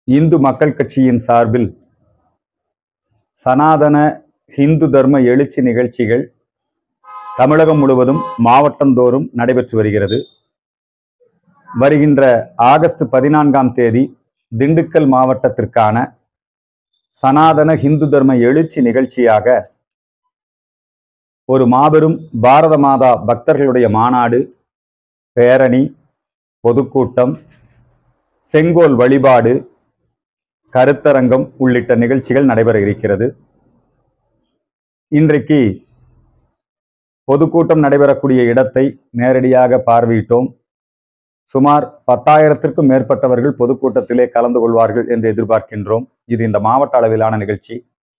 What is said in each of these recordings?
இந்து மக்கள் கட்சியின் சார்பில் சனாதன ஹிந்து தர்ம எழுச்சி நிகழ்ச்சிகள் தமிழகம் முழுவதும் மாவட்டந்தோறும் நடைபெற்று வருகிறது வருகின்ற ஆகஸ்ட் பதினான்காம் தேதி திண்டுக்கல் மாவட்டத்திற்கான சனாதன ஹிந்து தர்ம எழுச்சி நிகழ்ச்சியாக ஒரு மாபெரும் பாரத மாதா பக்தர்களுடைய மாநாடு பேரணி பொதுக்கூட்டம் செங்கோல் வழிபாடு கருத்தரங்கம் உள்ளிட்ட நிகழ்ச்சிகள் நடைபெற இருக்கிறது இன்றைக்கு பொதுக்கூட்டம் நடைபெறக்கூடிய இடத்தை நேரடியாக பார்வையிட்டோம் சுமார் பத்தாயிரத்திற்கும் மேற்பட்டவர்கள் பொதுக்கூட்டத்திலே கலந்து கொள்வார்கள் என்று எதிர்பார்க்கின்றோம் இது இந்த மாவட்ட அளவிலான நிகழ்ச்சி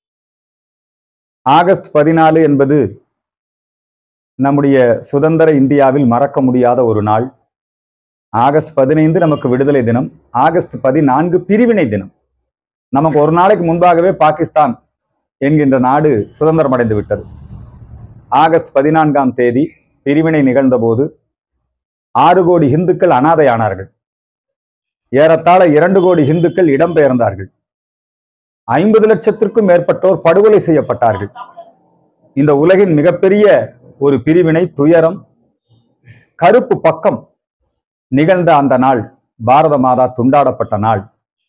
ஆகஸ்ட் பதினாலு என்பது நம்முடைய சுதந்திர இந்தியாவில் மறக்க முடியாத ஒரு நாள் ஆகஸ்ட் பதினைந்து நமக்கு விடுதலை தினம் ஆகஸ்ட் பதினான்கு பிரிவினை தினம் நமக்கு ஒரு நாளைக்கு முன்பாகவே பாகிஸ்தான் என்கின்ற நாடு சுதந்திரம் அடைந்து விட்டது ஆகஸ்ட் பதினான்காம் தேதி பிரிவினை நிகழ்ந்தபோது ஆறு கோடி இந்துக்கள் அனாதையானார்கள் ஏறத்தாழ இரண்டு கோடி இந்துக்கள் இடம்பெயர்ந்தார்கள் ஐம்பது லட்சத்திற்கும் மேற்பட்டோர் படுகொலை செய்யப்பட்டார்கள் இந்த உலகின் மிகப்பெரிய ஒரு பிரிவினை துயரம் கருப்பு பக்கம் நிகழ்ந்த அந்த நாள் பாரத மாதா துண்டாடப்பட்ட நாள்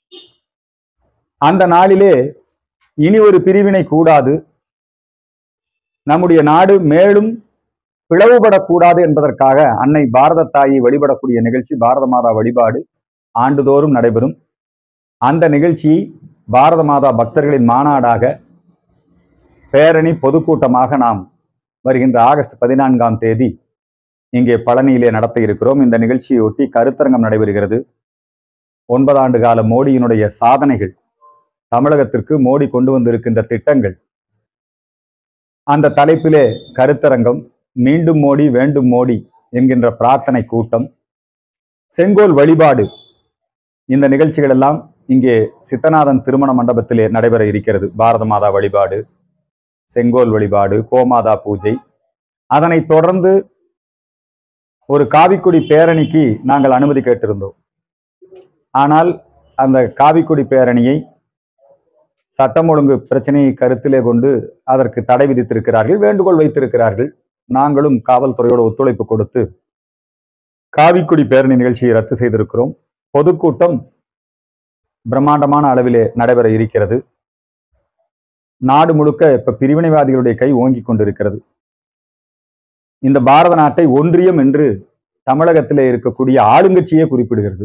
அந்த நாளிலே இனி ஒரு பிரிவினை கூடாது நம்முடைய நாடு மேலும் பிளவுபடக்கூடாது என்பதற்காக அன்னை பாரத தாயை வழிபடக்கூடிய நிகழ்ச்சி பாரத மாதா வழிபாடு ஆண்டுதோறும் நடைபெறும் அந்த நிகழ்ச்சியை பாரத மாதா பக்தர்களின் மாநாடாக பேரணி பொதுக்கூட்டமாக நாம் வருகின்ற ஆகஸ்ட் பதினான்காம் தேதி இங்கே பழனியிலே நடத்த இருக்கிறோம் இந்த நிகழ்ச்சியை ஒட்டி கருத்தரங்கம் நடைபெறுகிறது ஒன்பதாண்டு கால மோடியினுடைய சாதனைகள் தமிழகத்திற்கு மோடி கொண்டு வந்திருக்கின்ற திட்டங்கள் அந்த தலைப்பிலே கருத்தரங்கம் மீண்டும் மோடி வேண்டும் மோடி என்கின்ற பிரார்த்தனை கூட்டம் செங்கோல் வழிபாடு இந்த நிகழ்ச்சிகள் எல்லாம் இங்கே சித்தநாதன் திருமண மண்டபத்திலே நடைபெற இருக்கிறது பாரத மாதா வழிபாடு செங்கோல் வழிபாடு கோமாதா பூஜை அதனைத் தொடர்ந்து ஒரு காவிக்குடி பேரணிக்கு நாங்கள் அனுமதி கேட்டிருந்தோம் ஆனால் அந்த காவிக்குடி பேரணியை சட்டம் ஒழுங்கு பிரச்சனையை கருத்திலே கொண்டு அதற்கு தடை விதித்திருக்கிறார்கள் வேண்டுகோள் வைத்திருக்கிறார்கள் நாங்களும் காவல்துறையோடு ஒத்துழைப்பு கொடுத்து காவிக்குடி பேரணி நிகழ்ச்சியை ரத்து செய்திருக்கிறோம் பொதுக்கூட்டம் பிரம்மாண்டமான அளவிலே நடைபெற இருக்கிறது நாடு முழுக்க இப்ப பிரிவினைவாதிகளுடைய கை ஓங்கிக் கொண்டிருக்கிறது இந்த பாரத நாட்டை ஒன்றியம் என்று தமிழகத்திலே இருக்கக்கூடிய ஆளுங்கட்சியே குறிப்பிடுகிறது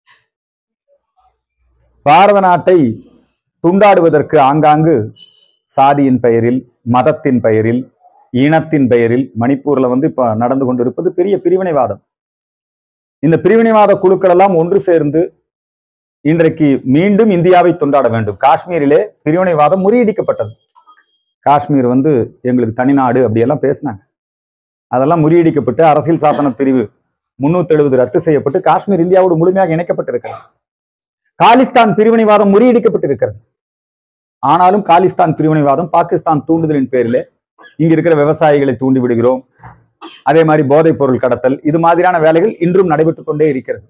பாரத நாட்டை துண்டாடுவதற்கு ஆங்காங்கு சாதியின் பெயரில் மதத்தின் பெயரில் இனத்தின் பெயரில் மணிப்பூர்ல வந்து இப்ப நடந்து கொண்டிருப்பது பெரிய பிரிவினைவாதம் இந்த பிரிவினைவாத குழுக்கள் எல்லாம் ஒன்று சேர்ந்து இன்றைக்கு மீண்டும் இந்தியாவை துண்டாட வேண்டும் காஷ்மீரிலே பிரிவினைவாதம் முறியடிக்கப்பட்டது காஷ்மீர் வந்து எங்களுக்கு தனிநாடு அப்படியெல்லாம் பேசினாங்க அதெல்லாம் முறியடிக்கப்பட்டு அரசியல் சாசன பிரிவு முன்னூத்தி எழுபது ரத்து செய்யப்பட்டு காஷ்மீர் இந்தியாவோடு முழுமையாக இணைக்கப்பட்டிருக்கிறது காலிஸ்தான் பிரிவினைவாதம் முறியடிக்கப்பட்டிருக்கிறது ஆனாலும் காலிஸ்தான் பிரிவினைவாதம் பாகிஸ்தான் தூண்டுதலின் பேரிலே இங்க இருக்கிற விவசாயிகளை தூண்டி விடுகிறோம் அதே மாதிரி போதைப் பொருள் கடத்தல் இது மாதிரியான வேலைகள் இன்றும் நடைபெற்றுக் கொண்டே இருக்கிறது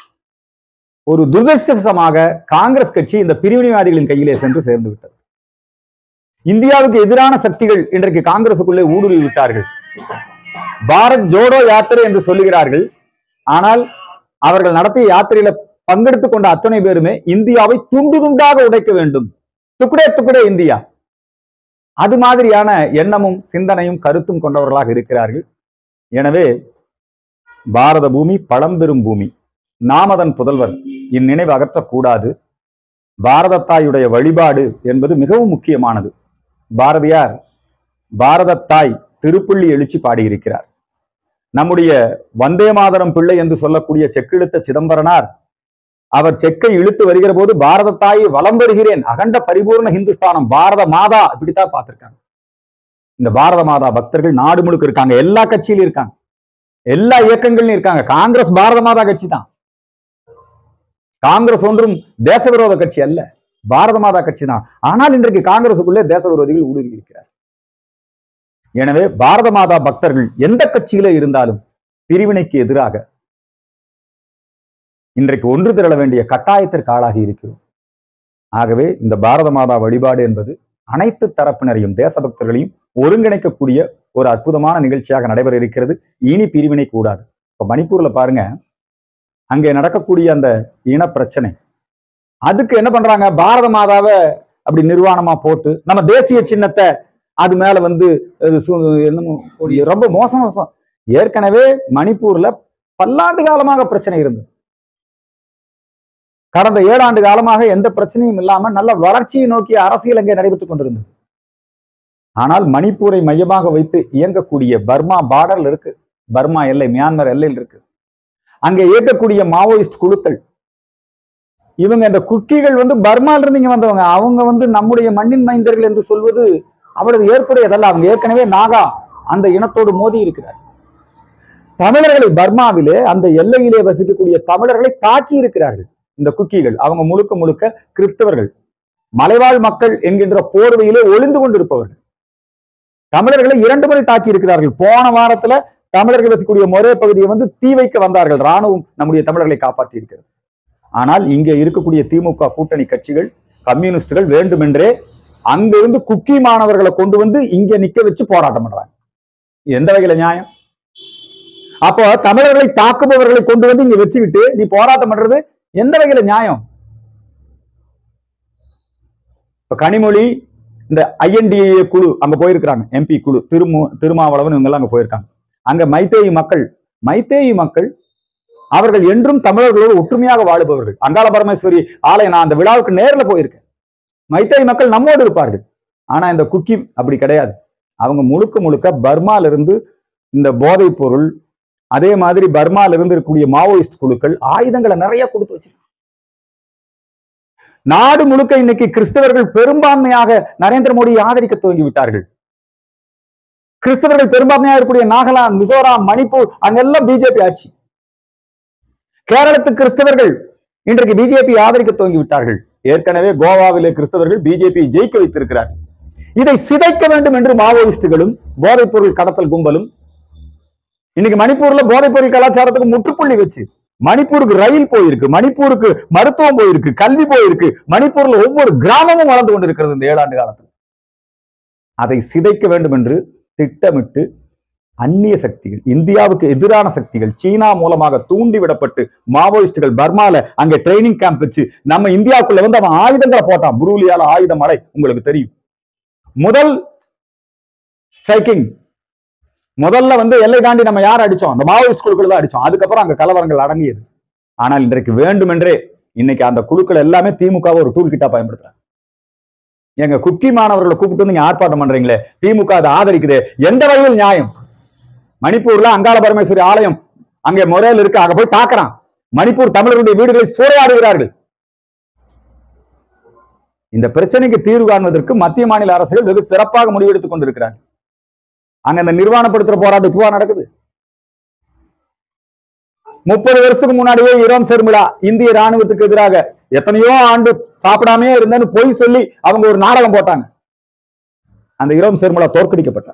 ஒரு துரதிருஷ்டவசமாக காங்கிரஸ் கட்சி இந்த பிரிவினைவாதிகளின் கையிலே சென்று சேர்ந்து விட்டது இந்தியாவுக்கு எதிரான சக்திகள் இன்றைக்கு காங்கிரசுக்குள்ளே ஊடுருவி விட்டார்கள் பாரத் ஜோடோ யாத்திரை என்று சொல்லுகிறார்கள் ஆனால் அவர்கள் நடத்திய யாத்திரையில பங்கெடுத்துக் கொண்ட அத்தனை பேருமே இந்தியாவை துண்டு துண்டாக உடைக்க வேண்டும் துக்குடே துக்குடே இந்தியா அது மாதிரியான எண்ணமும் சிந்தனையும் கருத்தும் கொண்டவர்களாக இருக்கிறார்கள் எனவே பாரத பூமி பழம்பெரும் பூமி நாம் அதன் புதல்வர் இந்நினைவு அகற்றக்கூடாது பாரத தாயுடைய வழிபாடு என்பது மிகவும் முக்கியமானது பாரதியார் பாரத தாய் திருப்புள்ளி எழுச்சி பாடியிருக்கிறார் நம்முடைய வந்தே மாதரம் பிள்ளை என்று சொல்லக்கூடிய செக்கிழுத்த சிதம்பரனார் அவர் செக்கை இழுத்து வருகிற போது பாரத தாயை வலம் வருகிறேன் அகண்ட பரிபூர்ண ஹிந்துஸ்தானம் பாரத மாதா இப்படித்தான் பார்த்திருக்காங்க இந்த பாரத மாதா பக்தர்கள் நாடு முழுக்க இருக்காங்க எல்லா கட்சியிலும் இருக்காங்க எல்லா இயக்கங்கள்லயும் இருக்காங்க காங்கிரஸ் பாரத மாதா கட்சி தான் காங்கிரஸ் ஒன்றும் தேச விரோத கட்சி அல்ல பாரத மாதா கட்சி தான் ஆனால் இன்றைக்கு காங்கிரசுக்குள்ளே தேச விரோதிகள் ஊடுருவி இருக்கிறார் எனவே பாரத மாதா பக்தர்கள் எந்த கட்சியில இருந்தாலும் பிரிவினைக்கு எதிராக இன்றைக்கு ஒன்று திரள வேண்டிய கட்டாயத்திற்கு ஆளாகி இருக்கிறோம் ஆகவே இந்த பாரத மாதா வழிபாடு என்பது அனைத்து தரப்பினரையும் தேசபக்தர்களையும் ஒருங்கிணைக்கக்கூடிய ஒரு அற்புதமான நிகழ்ச்சியாக நடைபெற இருக்கிறது இனி பிரிவினை கூடாது இப்ப மணிப்பூர்ல பாருங்க அங்கே நடக்கக்கூடிய அந்த இன பிரச்சனை அதுக்கு என்ன பண்றாங்க பாரத மாதாவை அப்படி நிர்வாணமா போட்டு நம்ம தேசிய சின்னத்தை அது மேல வந்து அது சு- என்னமோ ரொம்ப மோசம் மோசம் ஏற்கனவே மணிப்பூர்ல பல்லாண்டு காலமாக பிரச்சனை இருந்தது கடந்த ஏழாண்டு காலமாக எந்த பிரச்சனையும் இல்லாம நல்ல வளர்ச்சியை நோக்கிய அரசியல் அங்கே நடைபெற்றுக் கொண்டிருந்தது ஆனால் மணிப்பூரை மையமாக வைத்து இயங்கக்கூடிய பர்மா பார்டர்ல இருக்கு பர்மா எல்லை மியான்மர் எல்லையில் இருக்கு அங்கே இயக்கக்கூடிய மாவோயிஸ்ட் குழுக்கள் இவங்க இந்த குக்கிகள் வந்து பர்மால இருந்து இங்க வந்தவங்க அவங்க வந்து நம்முடைய மண்ணின் மைந்தர்கள் என்று சொல்வது அவ்வளவு ஏற்புடையதல்ல அவங்க ஏற்கனவே நாகா அந்த இனத்தோடு மோதி இருக்கிறார் தமிழர்களை பர்மாவிலே அந்த எல்லையிலே வசிக்கக்கூடிய தமிழர்களை தாக்கி இருக்கிறார்கள் இந்த குக்கிகள் அவங்க முழுக்க முழுக்க கிறிஸ்தவர்கள் மலைவாழ் மக்கள் என்கின்ற போர்வையிலே ஒளிந்து கொண்டிருப்பவர்கள் தமிழர்களை இரண்டு முறை தாக்கி இருக்கிறார்கள் போன வாரத்துல தமிழர்கள் வசிக்கக்கூடிய மொரே பகுதியை வந்து தீ வைக்க வந்தார்கள் ராணுவம் நம்முடைய தமிழர்களை காப்பாற்றி இருக்கிறது ஆனால் இங்கே இருக்கக்கூடிய திமுக கூட்டணி கட்சிகள் கம்யூனிஸ்டுகள் வேண்டுமென்றே அங்கிருந்து குக்கி மாணவர்களை கொண்டு வந்து இங்க நிக்க வச்சு போராட்டம் பண்றாங்க எந்த வகையில நியாயம் அப்போ தமிழர்களை தாக்குபவர்களை கொண்டு வந்து இங்க வச்சுக்கிட்டு நீ போராட்டம் பண்றது எந்த வகையில நியாயம் இப்ப கனிமொழி இந்த ஐஎன்டிஏ குழு அங்க போயிருக்கிறாங்க எம்பி குழு திருமு திருமாவளவன் இவங்க எல்லாம் அங்க போயிருக்காங்க அங்க மைத்தேயி மக்கள் மைத்தேயி மக்கள் அவர்கள் என்றும் தமிழர்களோடு ஒற்றுமையாக வாழுபவர்கள் அங்காள பரமேஸ்வரி ஆலயம் நான் அந்த விழாவுக்கு நேர்ல போயிருக்கேன் மைத்தேயி மக்கள் நம்மோடு இருப்பார்கள் ஆனா இந்த குக்கி அப்படி கிடையாது அவங்க முழுக்க முழுக்க பர்மால இருந்து இந்த போதைப் பொருள் அதே மாதிரி பர்மால இருந்து இருக்கக்கூடிய மாவோயிஸ்ட் குழுக்கள் ஆயுதங்களை நிறைய கொடுத்து வச்சிருக்காங்க நாடு முழுக்க இன்னைக்கு கிறிஸ்தவர்கள் பெரும்பான்மையாக நரேந்திர மோடியை ஆதரிக்க துவங்கி விட்டார்கள் கிறிஸ்தவர்கள் பெரும்பான்மையாக இருக்கக்கூடிய நாகாலாந்து மிசோராம் மணிப்பூர் அங்கெல்லாம் பிஜேபி ஆட்சி கேரளத்து கிறிஸ்தவர்கள் இன்றைக்கு பிஜேபி ஆதரிக்க துவங்கி விட்டார்கள் ஏற்கனவே கோவாவிலே கிறிஸ்தவர்கள் பிஜேபி ஜெயிக்க வைத்திருக்கிறார்கள் இதை சிதைக்க வேண்டும் என்று மாவோயிஸ்டுகளும் போதைப் பொருள் கடத்தல் கும்பலும் இன்னைக்கு மணிப்பூர்ல போதைப் பொருள் கலாச்சாரத்துக்கு முற்றுப்புள்ளி வச்சு மணிப்பூருக்கு ரயில் போயிருக்கு மணிப்பூருக்கு மருத்துவம் போயிருக்கு கல்வி போயிருக்கு மணிப்பூர்ல ஒவ்வொரு கிராமமும் வளர்ந்து கொண்டிருக்கிறது இந்த ஏழாண்டு காலத்தில் அதை சிதைக்க வேண்டும் என்று திட்டமிட்டு அந்நிய சக்திகள் இந்தியாவுக்கு எதிரான சக்திகள் சீனா மூலமாக தூண்டிவிடப்பட்டு மாவோயிஸ்டுகள் பர்மால அங்க ட்ரைனிங் கேம்ப் வச்சு நம்ம இந்தியாவுக்குள்ள வந்து அவன் ஆயுதங்களை போட்டான் புரூலியால ஆயுத மலை உங்களுக்கு தெரியும் முதல் ஸ்ட்ரைக்கிங் முதல்ல வந்து எல்லை தாண்டி நம்ம யார் அடிச்சோம் அந்த மாவோயிஸ்ட் குழுக்கள் தான் அடிச்சோம் அதுக்கப்புறம் அங்க கலவரங்கள் அடங்கியது ஆனால் இன்றைக்கு வேண்டுமென்றே இன்னைக்கு அந்த குழுக்கள் எல்லாமே திமுக ஒரு டூல் கிட்டா பயன்படுத்துறாங்க எங்க குக்கி மாணவர்களை கூப்பிட்டு வந்து நீங்க ஆர்ப்பாட்டம் பண்றீங்களே திமுக அதை ஆதரிக்குது எந்த வகையில் நியாயம் மணிப்பூர்ல அங்காள பரமேஸ்வரி ஆலயம் அங்கே முறையில் இருக்கு அங்க போய் தாக்குறான் மணிப்பூர் தமிழர்களுடைய வீடுகளை சூறையாடுகிறார்கள் இந்த பிரச்சனைக்கு தீர்வு காண்பதற்கு மத்திய மாநில அரசுகள் வெகு சிறப்பாக முடிவெடுத்துக் கொண்டிருக்கிறார்கள் அங்க இந்த நிர்வாணப்படுத்துற போராட்டம் இப்பவா நடக்குது முப்பது வருஷத்துக்கு முன்னாடியே ஈரோம் செருமிழா இந்திய ராணுவத்துக்கு எதிராக எத்தனையோ ஆண்டு சாப்பிடாமே இருந்தேன்னு பொய் சொல்லி அவங்க ஒரு நாடகம் போட்டாங்க அந்த ஈரோம் செருமிழா தோற்கடிக்கப்பட்டார்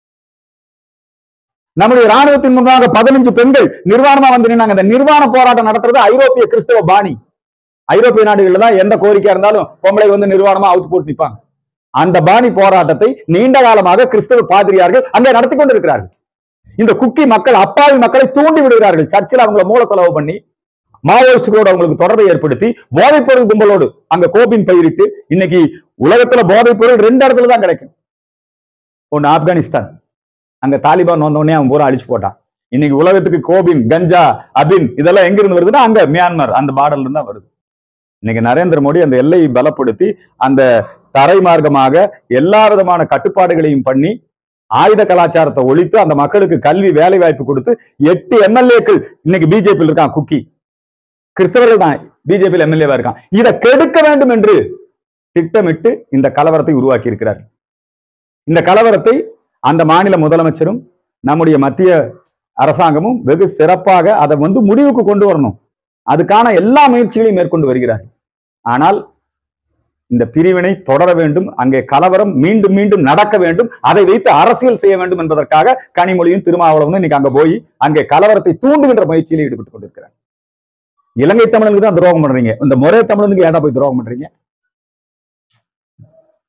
நம்முடைய ராணுவத்தின் முன்பாக பதினஞ்சு பெண்கள் நிர்வாணமா வந்து நின்னாங்க இந்த நிர்வாண போராட்டம் நடத்துறது ஐரோப்பிய கிறிஸ்தவ பாணி ஐரோப்பிய நாடுகள்ல தான் எந்த கோரிக்கையா இருந்தாலும் பொம்பளை வந்து நிர்வாணமா அவுத்து போட்டு நிப்பாங்க அந்த பாணி போராட்டத்தை நீண்ட காலமாக கிறிஸ்தவ பாதிரியார்கள் அங்கே நடத்தி கொண்டிருக்கிறார்கள் இந்த குக்கி மக்கள் அப்பாவி மக்களை தூண்டி விடுகிறார்கள் சர்ச்சில் அவங்கள மூல செலவு பண்ணி மாவோயிஸ்டுகளோடு அவங்களுக்கு தொடர்பை ஏற்படுத்தி போதைப் பொருள் கும்பலோடு அங்க கோபின் பயிரிட்டு இன்னைக்கு உலகத்துல போதைப் பொருள் ரெண்டு இடத்துல தான் கிடைக்கும் ஒன்னு ஆப்கானிஸ்தான் அங்க தாலிபான் வந்த உடனே அவன் பூரா அழிச்சு போட்டான் இன்னைக்கு உலகத்துக்கு கோபின் கஞ்சா அபின் இதெல்லாம் எங்க இருந்து வருதுன்னா அங்க மியான்மர் அந்த பார்டர்ல இருந்து தான் வருது இன்னைக்கு நரேந்திர மோடி அந்த எல்லையை பலப்படுத்தி அந்த தரை மார்க்கமாக எல்லா விதமான கட்டுப்பாடுகளையும் பண்ணி ஆயுத கலாச்சாரத்தை ஒழித்து அந்த மக்களுக்கு கல்வி வேலை வாய்ப்பு கொடுத்து எட்டு எம்எல்ஏக்கள் இன்னைக்கு பிஜேபியில் இருக்கான் குக்கி கிறிஸ்தவர்கள் தான் பிஜேபியில் எம்எல்ஏவா இருக்கான் இதை கெடுக்க வேண்டும் என்று திட்டமிட்டு இந்த கலவரத்தை உருவாக்கி இருக்கிறார் இந்த கலவரத்தை அந்த மாநில முதலமைச்சரும் நம்முடைய மத்திய அரசாங்கமும் வெகு சிறப்பாக அதை வந்து முடிவுக்கு கொண்டு வரணும் அதுக்கான எல்லா முயற்சிகளையும் மேற்கொண்டு வருகிறார் ஆனால் இந்த பிரிவினை தொடர வேண்டும் அங்கே கலவரம் மீண்டும் மீண்டும் நடக்க வேண்டும் அதை வைத்து அரசியல் செய்ய வேண்டும் என்பதற்காக கனிமொழியும் திருமாவளவனும் இன்னைக்கு அங்க போய் அங்கே கலவரத்தை தூண்டுகின்ற முயற்சியில் ஈடுபட்டுக் கொண்டிருக்கிறார் இலங்கை தமிழனுக்கு தான் துரோகம் பண்றீங்க இந்த முறை தமிழனுக்கு ஏன்டா போய் துரோகம் பண்றீங்க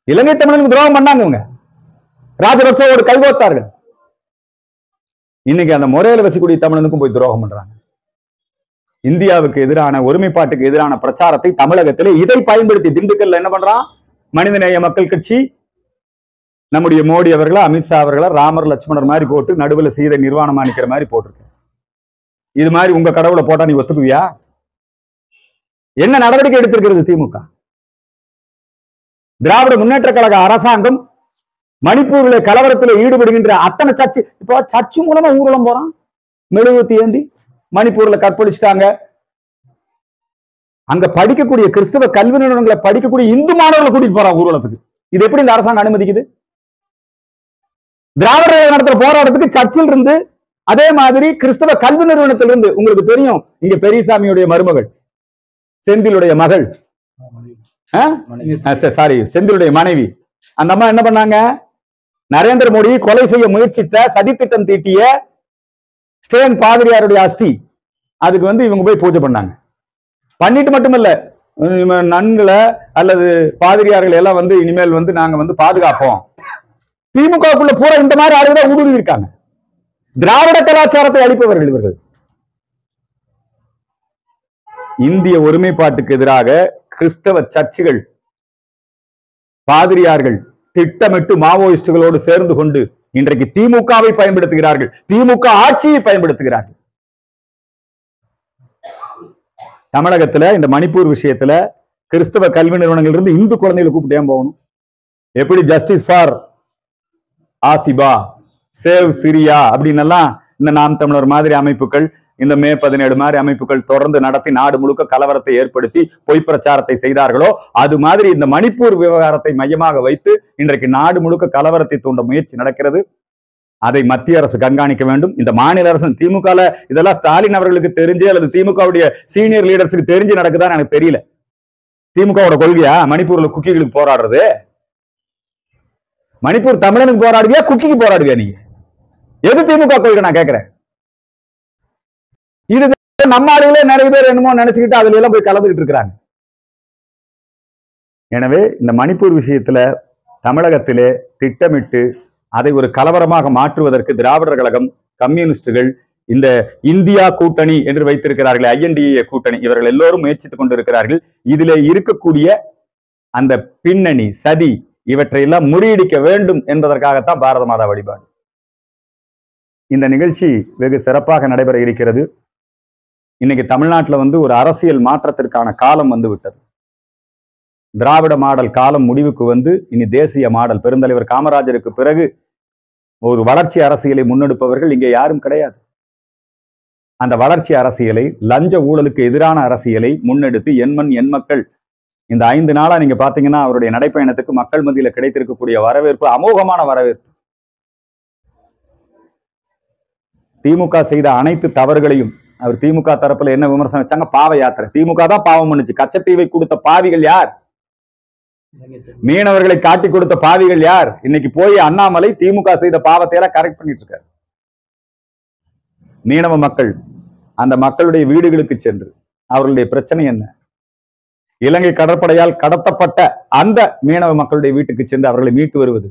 இலங்கை தமிழனுக்கு துரோகம் பண்ணாங்க இவங்க ராஜபக்சவோடு கைகோத்தார்கள் இன்னைக்கு அந்த முறையில வசிக்கூடிய தமிழனுக்கும் போய் துரோகம் பண்றாங்க இந்தியாவுக்கு எதிரான ஒருமைப்பாட்டுக்கு எதிரான பிரச்சாரத்தை தமிழகத்திலே இதை பயன்படுத்தி திண்டுக்கல்ல என்ன பண்றான் மனிதநேய மக்கள் கட்சி நம்முடைய மோடி அவர்களா அமித்ஷா அவர்களா ராமர் லட்சுமணர் மாதிரி போட்டு நடுவுல சீதை நிர்வாணமா நிக்கிற மாதிரி போட்டிருக்கு இது மாதிரி உங்க கடவுளை போட்டா நீ ஒத்துக்குவியா என்ன நடவடிக்கை எடுத்திருக்கிறது திமுக திராவிட முன்னேற்ற கழக அரசாங்கம் மணிப்பூர்ல கலவரத்தில் ஈடுபடுகின்ற அத்தனை சர்ச்சு இப்போ சர்ச்சு மூலமா ஊர்வலம் போறான் மெழுகுவத்தி ஏந்தி மணிப்பூர்ல கற்பழிச்சிட்டாங்க அங்க படிக்கக்கூடிய கிறிஸ்தவ கல்வி நிறுவனங்களை படிக்கக்கூடிய இந்து மாணவர்களை கூட்டிட்டு போறான் ஊர்வலத்துக்கு இது எப்படி இந்த அரசாங்கம் அனுமதிக்குது திராவிட நடத்துற போராட்டத்துக்கு சர்ச்சில் இருந்து அதே மாதிரி கிறிஸ்தவ கல்வி நிறுவனத்திலிருந்து உங்களுக்கு தெரியும் இங்க பெரியசாமியுடைய மருமகள் செந்திலுடைய மகள் சாரி செந்திலுடைய மனைவி அந்த அம்மா என்ன பண்ணாங்க நரேந்திர மோடி கொலை செய்ய முயற்சித்த சதித்திட்டம் தீட்டிய ஸ்டேன் பாதிரியாருடைய அஸ்தி அதுக்கு வந்து இவங்க போய் பூஜை பண்ணாங்க பண்ணிட்டு மட்டுமல்ல இவன் நன்களை அல்லது பாதிரியார்கள் எல்லாம் வந்து இனிமேல் வந்து நாங்க வந்து பாதுகாப்போம் திமுகவுக்குள்ள பூரா இந்த மாதிரி ஆளுங்க ஊடுருவி இருக்காங்க திராவிட கலாச்சாரத்தை அளிப்பவர்கள் இவர்கள் இந்திய ஒருமைப்பாட்டுக்கு எதிராக கிறிஸ்தவ சர்ச்சுகள் பாதிரியார்கள் திட்டமிட்டு மாவோயிஸ்டுகளோடு சேர்ந்து கொண்டு இன்றைக்கு திமுகவை பயன்படுத்துகிறார்கள் திமுக ஆட்சியை பயன்படுத்துகிறார்கள் தமிழகத்துல இந்த மணிப்பூர் விஷயத்துல கிறிஸ்தவ கல்வி நிறுவனங்கள் இருந்து இந்து குழந்தைகளை கூப்பிட்டு ஏன் போகணும் எப்படி justice for Asifa save Syria அப்படின்னு எல்லாம் இந்த நாம் தமிழர் மாதிரி அமைப்புகள் இந்த மே பதினேழு மாதிரி அமைப்புகள் தொடர்ந்து நடத்தி நாடு முழுக்க கலவரத்தை ஏற்படுத்தி பொய் பிரச்சாரத்தை செய்தார்களோ அது மாதிரி இந்த மணிப்பூர் விவகாரத்தை மையமாக வைத்து இன்றைக்கு நாடு முழுக்க கலவரத்தை தூண்ட முயற்சி நடக்கிறது அதை மத்திய அரசு கண்காணிக்க வேண்டும் இந்த மாநில அரசு திமுகல இதெல்லாம் ஸ்டாலின் அவர்களுக்கு தெரிஞ்சு அல்லது திமுகவுடைய சீனியர் லீடர்ஸுக்கு தெரிஞ்சு நடக்குதான்னு எனக்கு தெரியல திமுகவோட கொள்கையா மணிப்பூர்ல குக்கிகளுக்கு போராடுறது மணிப்பூர் தமிழனுக்கு போராடுவியா குக்கிக்கு போராடுவியா நீங்க எது திமுக கொள்கை நான் கேட்கிறேன் இது நம்ம ஆளுகளே நிறைய பேர் என்னமோ நினைச்சுக்கிட்டு அதுல எல்லாம் போய் கலந்துகிட்டு இருக்கிறாங்க எனவே இந்த மணிப்பூர் விஷயத்துல தமிழகத்திலே திட்டமிட்டு அதை ஒரு கலவரமாக மாற்றுவதற்கு திராவிடர் கழகம் கம்யூனிஸ்டுகள் இந்த இந்தியா கூட்டணி என்று வைத்திருக்கிறார்கள் ஐஎன்டிஏ கூட்டணி இவர்கள் எல்லோரும் முயற்சித்துக் கொண்டிருக்கிறார்கள் இதிலே இருக்கக்கூடிய அந்த பின்னணி சதி இவற்றையெல்லாம் முறியடிக்க வேண்டும் என்பதற்காகத்தான் பாரத மாதா வழிபாடு இந்த நிகழ்ச்சி வெகு சிறப்பாக நடைபெற இருக்கிறது இன்னைக்கு தமிழ்நாட்டுல வந்து ஒரு அரசியல் மாற்றத்திற்கான காலம் வந்து விட்டது திராவிட மாடல் காலம் முடிவுக்கு வந்து இனி தேசிய மாடல் பெருந்தலைவர் காமராஜருக்கு பிறகு ஒரு வளர்ச்சி அரசியலை முன்னெடுப்பவர்கள் இங்கே யாரும் கிடையாது அந்த வளர்ச்சி அரசியலை லஞ்ச ஊழலுக்கு எதிரான அரசியலை முன்னெடுத்து எண்மண் எண் மக்கள் இந்த ஐந்து நாளா நீங்க பாத்தீங்கன்னா அவருடைய நடைப்பயணத்துக்கு மக்கள் மத்தியில கிடைத்திருக்கக்கூடிய வரவேற்பு அமோகமான வரவேற்பு திமுக செய்த அனைத்து தவறுகளையும் அவர் திமுக தரப்புல என்ன விமர்சனம் வச்சாங்க பாவ யாத்திரை திமுக தான் பாவம் பண்ணுச்சு கச்சத்தீவை கொடுத்த பாவிகள் யார் மீனவர்களை காட்டி கொடுத்த பாவிகள் யார் இன்னைக்கு போய் அண்ணாமலை திமுக செய்த பாவத்தை எல்லாம் கரெக்ட் பண்ணிட்டு இருக்காரு மீனவ மக்கள் அந்த மக்களுடைய வீடுகளுக்கு சென்று அவர்களுடைய பிரச்சனை என்ன இலங்கை கடற்படையால் கடத்தப்பட்ட அந்த மீனவ மக்களுடைய வீட்டுக்கு சென்று அவர்களை மீட்டு வருவது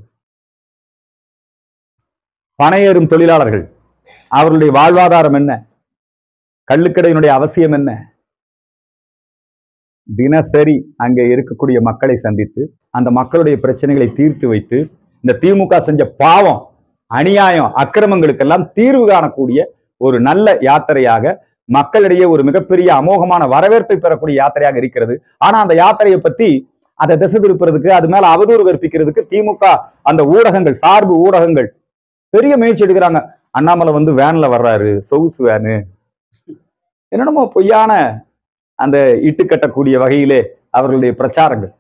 பனையேறும் தொழிலாளர்கள் அவர்களுடைய வாழ்வாதாரம் என்ன கள்ளுக்கடையினுடைய அவசியம் என்ன தினசரி அங்கே இருக்கக்கூடிய மக்களை சந்தித்து அந்த மக்களுடைய பிரச்சனைகளை தீர்த்து வைத்து இந்த திமுக செஞ்ச பாவம் அநியாயம் அக்கிரமங்களுக்கெல்லாம் தீர்வு காணக்கூடிய ஒரு நல்ல யாத்திரையாக மக்களிடையே ஒரு மிகப்பெரிய அமோகமான வரவேற்பை பெறக்கூடிய யாத்திரையாக இருக்கிறது ஆனா அந்த யாத்திரையை பத்தி அதை திசை திருப்புறதுக்கு அது மேல அவதூறு கற்பிக்கிறதுக்கு திமுக அந்த ஊடகங்கள் சார்பு ஊடகங்கள் பெரிய முயற்சி எடுக்கிறாங்க அண்ணாமலை வந்து வேன்ல வர்றாரு சொகுசு வேனு என்னென்னமோ பொய்யான அந்த இட்டு கட்டக்கூடிய வகையிலே அவர்களுடைய பிரச்சாரங்கள்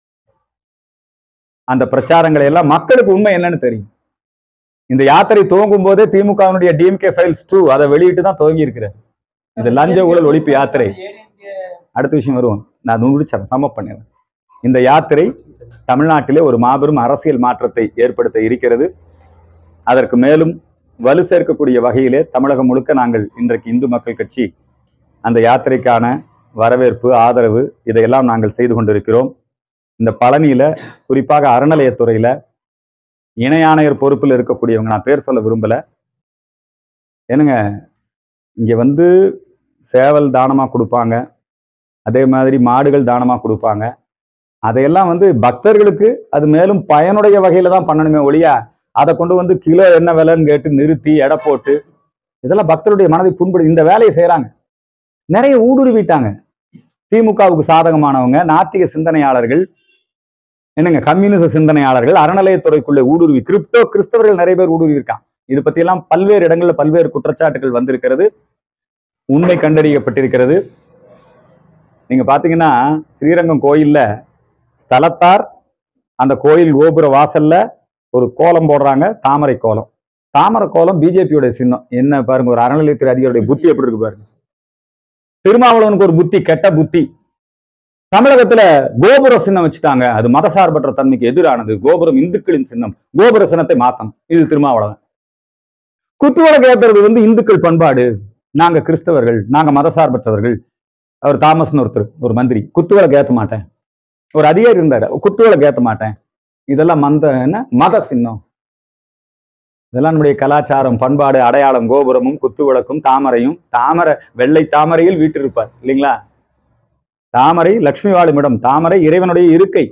அந்த பிரச்சாரங்களை எல்லாம் மக்களுக்கு உண்மை என்னன்னு தெரியும் இந்த யாத்திரை துவங்கும் போதே திமுகவினுடைய டிஎம்கே ஃபைல்ஸ் டூ அதை வெளியிட்டு தான் துவங்கி இருக்கிறார் இந்த லஞ்ச ஊழல் ஒழிப்பு யாத்திரை அடுத்த விஷயம் வருவோம் நான் முடிச்சேன் சம பண்ணிடுறேன் இந்த யாத்திரை தமிழ்நாட்டிலே ஒரு மாபெரும் அரசியல் மாற்றத்தை ஏற்படுத்த இருக்கிறது அதற்கு மேலும் வலு சேர்க்கக்கூடிய வகையிலே தமிழகம் முழுக்க நாங்கள் இன்றைக்கு இந்து மக்கள் கட்சி அந்த யாத்திரைக்கான வரவேற்பு ஆதரவு இதையெல்லாம் நாங்கள் செய்து கொண்டிருக்கிறோம் இந்த பழனியில குறிப்பாக அறநிலையத்துறையில இணை ஆணையர் பொறுப்பில் இருக்கக்கூடியவங்க நான் பேர் சொல்ல விரும்பல என்னங்க இங்க வந்து சேவல் தானமா கொடுப்பாங்க அதே மாதிரி மாடுகள் தானமா கொடுப்பாங்க அதையெல்லாம் வந்து பக்தர்களுக்கு அது மேலும் பயனுடைய வகையில தான் பண்ணணுமே ஒழிய அதை கொண்டு வந்து கிலோ என்ன விலைன்னு கேட்டு நிறுத்தி எடை போட்டு இதெல்லாம் பக்தருடைய மனதை புண்படு இந்த வேலையை செய்றாங்க நிறைய ஊடுருவிட்டாங்க திமுகவுக்கு சாதகமானவங்க நாத்திக சிந்தனையாளர்கள் என்னங்க கம்யூனிச சிந்தனையாளர்கள் அறநிலையத்துறைக்குள்ளே ஊடுருவி கிரிப்டோ கிறிஸ்தவர்கள் நிறைய பேர் ஊடுருவி இருக்காங்க இது பத்தியெல்லாம் பல்வேறு இடங்கள்ல பல்வேறு குற்றச்சாட்டுகள் வந்திருக்கிறது உண்மை கண்டறியப்பட்டிருக்கிறது நீங்க பாத்தீங்கன்னா ஸ்ரீரங்கம் கோயில்ல ஸ்தலத்தார் அந்த கோயில் கோபுர வாசல்ல ஒரு கோலம் போடுறாங்க தாமரை கோலம் தாமரை கோலம் பிஜேபியோட சின்னம் என்ன பாருங்க ஒரு அறநிலையத்துறை அதிகாரியுடைய புத்தி எப்படி இருக்கு பாருங்க திருமாவளவனுக்கு ஒரு புத்தி கெட்ட புத்தி தமிழகத்துல கோபுர சின்னம் வச்சுட்டாங்க அது மதசார்பற்ற தன்மைக்கு எதிரானது கோபுரம் இந்துக்களின் சின்னம் கோபுர சின்னத்தை மாத்தணும் இது திருமாவளவன் குத்துவிளக்கு ஏத்துறது வந்து இந்துக்கள் பண்பாடு நாங்க கிறிஸ்தவர்கள் நாங்க மதசார்பற்றவர்கள் அவர் தாமஸ்னு ஒருத்தர் ஒரு மந்திரி குத்துவிளக்கு ஏத்த மாட்டேன் ஒரு அதிகாரி இருந்தாரு குத்துவிளக்கு ஏத்த மாட்டேன் இதெல்லாம் மந்த என்ன மத சின்னம் இதெல்லாம் நம்முடைய கலாச்சாரம் பண்பாடு அடையாளம் கோபுரமும் குத்துவிளக்கும் தாமரையும் தாமரை வெள்ளை தாமரையில் வீட்டிருப்பார் இல்லைங்களா தாமரை லக்ஷ்மி வாழும் இடம் தாமரை இறைவனுடைய இருக்கை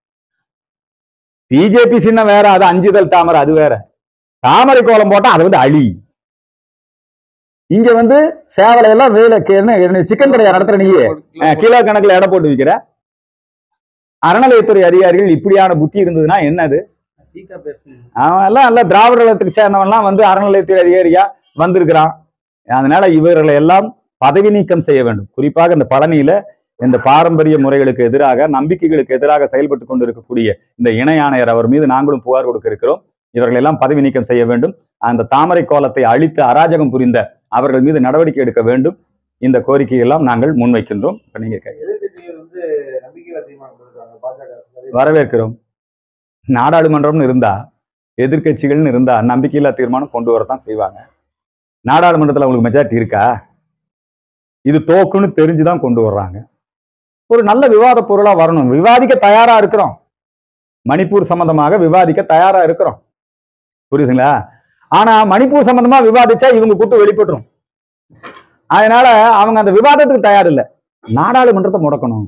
பிஜேபி சின்னம் வேற அது அஞ்சுதல் தாமரை அது வேற தாமரை கோலம் போட்டா அது வந்து அழி இங்க வந்து சேவலை எல்லாம் வேலை என்ன சிக்கன் கடையா நடத்துற நீ அஹ், கிலோ கணக்குல எடை போட்டு விக்கிற அறநிலையத்துறை அதிகாரிகள் இப்படியான புத்தி இருந்ததுன்னா என்னது அவன் எல்லாம் எல்லாம் திராவிட இனத்துக்கு சேர்ந்தவன்லாம் வந்து அறநிலையத்துறை அதிகாரியா வந்திருக்கிறான் அதனால இவர்களை எல்லாம் பதவி நீக்கம் செய்ய வேண்டும் குறிப்பாக இந்த பழனியில இந்த பாரம்பரிய முறைகளுக்கு எதிராக நம்பிக்கைகளுக்கு எதிராக செயல்பட்டு கொண்டிருக்கக்கூடிய இந்த இணை ஆணையர் அவர் மீது நாங்களும் புகார் கொடுக்க இருக்கிறோம் இவர்களை எல்லாம் பதவி நீக்கம் செய்ய வேண்டும் அந்த தாமரை கோலத்தை அழித்து அராஜகம் புரிந்த அவர்கள் மீது நடவடிக்கை எடுக்க வேண்டும் இந்த கோரிக்கையை எல்லாம் நாங்கள் முன்வைக்கின்றோம் இப்ப நீங்க கேட்க- எதிர்க்கட்சிகள் வந்து நம்பிக்கையில்லா தீர்மானம் கொடுக்குறாங்க பாஜக வரவேற்கிறோம் நாடாளுமன்றம்னு இருந்தா எதிர்க்கட்சிகள்னு இருந்தா நம்பிக்கையில்லா தீர்மானம் கொண்டு வரத்தான் செய்வாங்க நாடாளுமன்றத்துல அவங்களுக்கு மெஜாரிட்டி இருக்கா இது தோக்குன்னு தெரிஞ்சுதான் கொண்டு வர்றாங்க ஒரு நல்ல விவாத பொருளா வரணும் விவாதிக்க தயாரா இருக்கிறோம் மணிப்பூர் சம்பந்தமாக விவாதிக்க தயாரா இருக்கிறோம் புரியுதுங்களா ஆனா மணிப்பூர் சம்பந்தமா விவாதிச்சா இவங்க கூட்டு வெளிப்பட்டுரும் அதனால அவங்க அந்த விவாதத்துக்கு தயார் இல்லை நாடாளுமன்றத்தை முடக்கணும்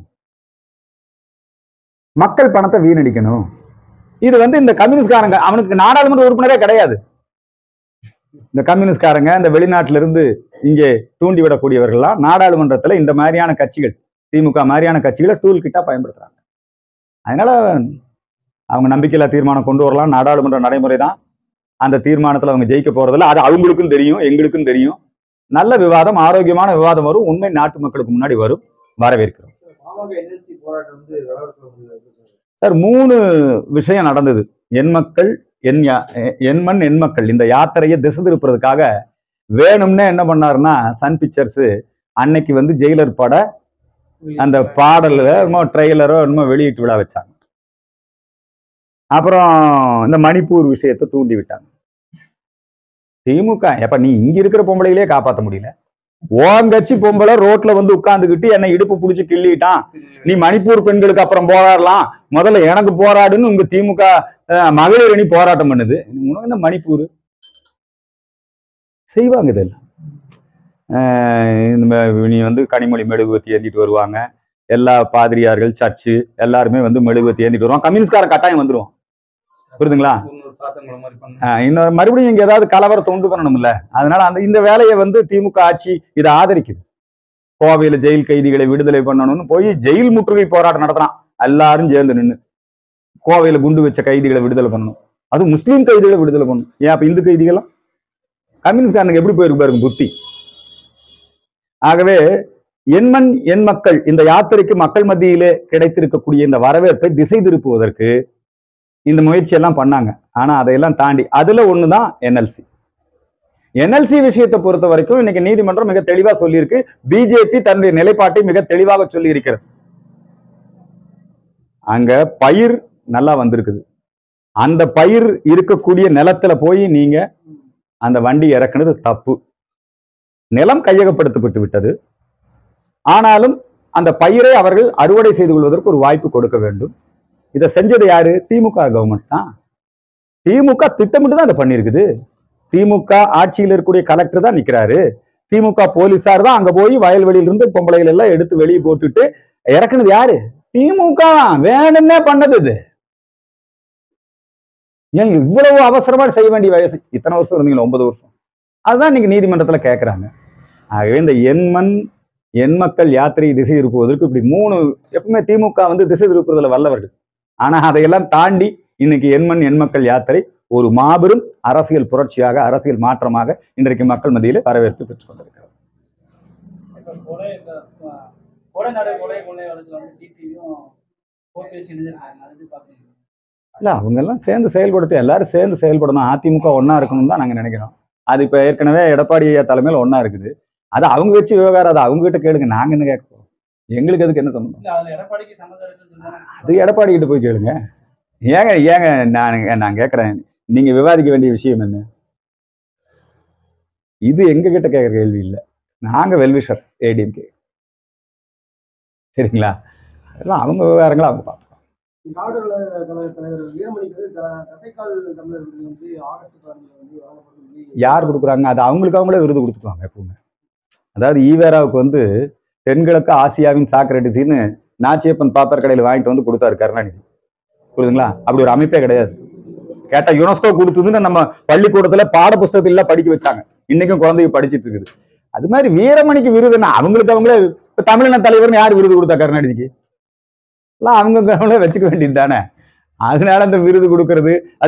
மக்கள் பணத்தை வீணடிக்கணும் இது வந்து இந்த கம்யூனிஸ்ட்காரங்க அவனுக்கு நாடாளுமன்ற உறுப்பினரே கிடையாது இந்த கம்யூனிஸ்ட்காரங்க இந்த வெளிநாட்டில இருந்து இங்கே தூண்டி விடக்கூடியவர்கள்லாம் நாடாளுமன்றத்துல இந்த மாதிரியான கட்சிகள் திமுக மாதிரியான கட்சிகளை டூல் கிட்டா பயன்படுத்துறாங்க அதனால அவங்க நம்பிக்கையில்லா தீர்மானம் கொண்டு வரலாம் நாடாளுமன்ற நடைமுறை தான் அந்த தீர்மானத்துல அவங்க ஜெயிக்க போறதில்ல அது அவங்களுக்கும் தெரியும் எங்களுக்கும் தெரியும் நல்ல விவாதம் ஆரோக்கியமான விவாதம் வரும் உண்மை நாட்டு மக்களுக்கு முன்னாடி வரும் வரவேற்கிறோம் பாமக என்எல்சி போராட்டம் வந்து விளவரத்துல வந்து சார் மூணு விஷயம் நடந்தது என் மக்கள் என் யா- என் மண் என் மக்கள் இந்த யாத்திரையை திசை திருப்புறதுக்காக வேணும்னே என்ன பண்ணாருன்னா சன் பிக்சர்ஸ் அன்னைக்கு வந்து ஜெயிலர் பட அந்த பாடல்ல என்னமோ ட்ரெய்லரோ என்னமோ வெளியிட்டு விழா வச்சாங்க அப்புறம் இந்த மணிப்பூர் விஷயத்தை தூண்டி விட்டாங்க திமுக எப்ப நீ இங்க இருக்கிற பொம்பளைகளே காப்பாத்த முடியல ஓங்கச்சி பொம்பளை ரோட்ல வந்து உட்கார்ந்துகிட்டு என்னை இடுப்பு பிடிச்சி கிள்ளிட்டான் நீ மணிப்பூர் பெண்களுக்கு அப்புறம் போராடலாம் முதல்ல எனக்கு போராடுன்னு உங்க திமுக அஹ், மகளிர் அணி போராட்டம் பண்ணுது உனக்கு இந்த மணிப்பூர் செய்வாங்க இதெல்லாம் அஹ், இந்த மா- நீ வந்து கனிமொழி மெழுகுவத்தி ஏந்திட்டு வருவாங்க எல்லா பாதிரியார்கள் சர்ச்சு எல்லாருமே வந்து மெழுகுவத்தி ஏந்திட்டு வருவாங்க கம்யூனிஸ்ட்காரன் கட்டாயம் வந்துருவான் புரியுதுங்களா முன்னூறு சாத்தங்குளம் மாதிரி பண்ண ஆஹ் இன்னொரு மறுபடியும் இங்க ஏதாவது கலவரத்தை உண்டு பண்ணணும்ல அதனால அந்த இந்த வேலையை வந்து திமுக ஆட்சி இதை ஆதரிக்குது கோவையில ஜெயில் கைதிகளை விடுதலை பண்ணணும்னு போய் ஜெயில் முற்றுகை போராட்டம் நடத்துறான் எல்லாரும் சேர்ந்து நின்னு கோவையில குண்டு வச்ச கைதிகளை விடுதலை பண்ணணும் அது முஸ்லீம் கைதிகளை விடுதலை பண்ணணும் ஏன் அப்ப இந்து கைதிகள்லாம் கம்யூனிஸ்ட்காரனுக்கு எப்படி போயிருக்கு பாருங்க புத்தி ஆகவே எண்மண் எண் மக்கள் இந்த யாத்திரைக்கு மக்கள் மத்தியிலே கிடைத்திருக்கக்கூடிய இந்த வரவேற்பை திசை திருப்புவதற்கு இந்த முயற்சி எல்லாம் பண்ணாங்க ஆனா அதையெல்லாம் தாண்டி அதுல ஒண்ணுதான் என்எல்சி என்எல்சி விஷயத்தை பொறுத்த வரைக்கும் இன்னைக்கு நீதிமன்றம் மிக தெளிவா சொல்லியிருக்கு பிஜேபி தன்னுடைய நிலைப்பாட்டை மிக தெளிவாக சொல்லி இருக்கிறது அங்க பயிர் நல்லா வந்திருக்குது அந்த பயிர் இருக்கக்கூடிய நிலத்துல போய் நீங்க அந்த வண்டி இறக்குனது தப்பு நிலம் கையகப்படுத்தப்பட்டு விட்டது ஆனாலும் அந்த பயிரை அவர்கள் அறுவடை செய்து கொள்வதற்கு ஒரு வாய்ப்பு கொடுக்க வேண்டும் இதை செஞ்சது யாரு திமுக கவர்மெண்ட் தான் திமுக திட்டமிட்டு தான் அதை பண்ணியிருக்குது திமுக ஆட்சியில் இருக்கக்கூடிய கலெக்டர் தான் நிக்கிறாரு திமுக போலீசார் தான் அங்க போய் வயல்வெளியில இருந்து பொம்பளைகள் எல்லாம் எடுத்து வெளியே போட்டுட்டு இறக்குனது யாரு திமுக வேணும்னே பண்ணது இது ஏன் இவ்வளவு அவசரமா செய்ய வேண்டிய வயசு இத்தனை வருஷம் இருந்தீங்களா ஒன்பது வருஷம் அதுதான் நீங்க நீதிமன்றத்துல கேட்கறாங்க ஆகவே இந்த எண்மண் எண் மக்கள் யாத்திரை திசை திருப்புவதற்கு இப்படி மூணு எப்பவுமே திமுக வந்து திசை திருப்புறதுல வல்லவர்கள் ஆனா அதையெல்லாம் தாண்டி இன்னைக்கு எண்மண் எண் மக்கள் யாத்திரை ஒரு மாபெரும் அரசியல் புரட்சியாக அரசியல் மாற்றமாக இன்றைக்கு மக்கள் மத்தியிலே வரவேற்பு பெற்றுக் கொண்டிருக்கிறது இப்ப கொலை இந்த, அஹ், கொலைநாடு கொலை கொள்ளை வழக்குல வந்து டிடிவியும் ஓபிஎஸ் இணைஞ்சிருக்காங்க அது எப்படி பாக்குறீங்க இல்ல அவங்க எல்லாம் சேர்ந்து செயல்படுத்த எல்லாரும் சேர்ந்து செயல்படணும் அதிமுக ஒண்ணா இருக்கணும்னு தான் நாங்க நினைக்கிறோம் அது இப்ப ஏற்கனவே எடப்பாடி ஐயா தலைமையில் ஒண்ணா இருக்குது அது அவங்க வச்சு விவகாரம் அதை அவங்க கிட்ட கேளுங்க நாங்க என்ன கேட்க போறோம் எங்களுக்கு அதுக்கு என்ன சம்பந்தம் இல்ல அதுல எடப்பாடிக்கு சம்மந்தம் இருக்குன்னு சொல்லுவாங்க அது எடப்பாடி கிட்ட போய் கேளுங்க ஏங்க ஏங்க நான் நான் கேட்கறேன் நீங்க விவாதிக்க வேண்டிய விஷயம் என்ன இது எங்க கிட்ட கேட்குற கேள்வி இல்லை நாங்க வெல்விஷர்ஸ் ஏடிஎம்கே சரிங்களா அதெல்லாம் அவங்க விவகாரங்களை அவங்க பார்ப்பாங்க திராவிடர் கழக தலைவர் வீரமணிக்கு வந்து த- தசைக்கால் தமிழர் விருது வந்து ஆகஸ்ட் பதினஞ்சு வந்து வழங்கப்படும் சொல்லி யார் கொடுக்குறாங்க அது அவங்களுக்கு அவங்களே விருது கொடுத்துக்குவாங்க எப்பவுமே அதாவது ஈவேராவுக்கு வந்து தென்கிழக்கு ஆசியாவின் சாக்ரட்டிஸ்னு நாச்சியப்பன் பாப்பர் கடையில் வாங்கிட்டு வந்து கொடுத்தாரு கருணாநிதி புரியுதுங்களா அப்படி ஒரு அமைப்பே கிடையாது கேட்டா யுனெஸ்கோ கொடுத்ததுன்னு நம்ம பள்ளிக்கூடத்துல பாட புஸ்தகத்துல படிக்க வச்சாங்க இன்னைக்கும் குழந்தைங்க படிச்சிட்டு இருக்குது அது மாதிரி வீரமணிக்கு விருதுன்னா அவங்களுக்கு அவங்களே இப்ப தமிழின தலைவர்னு யார் விருது கொடுத்தா கருணாநிதிக்கு எல்லாம் அவங்க அவங்களே வச்சுக்க வேண்டியது தானே அதனால அந்த விருது கொடுக்கறது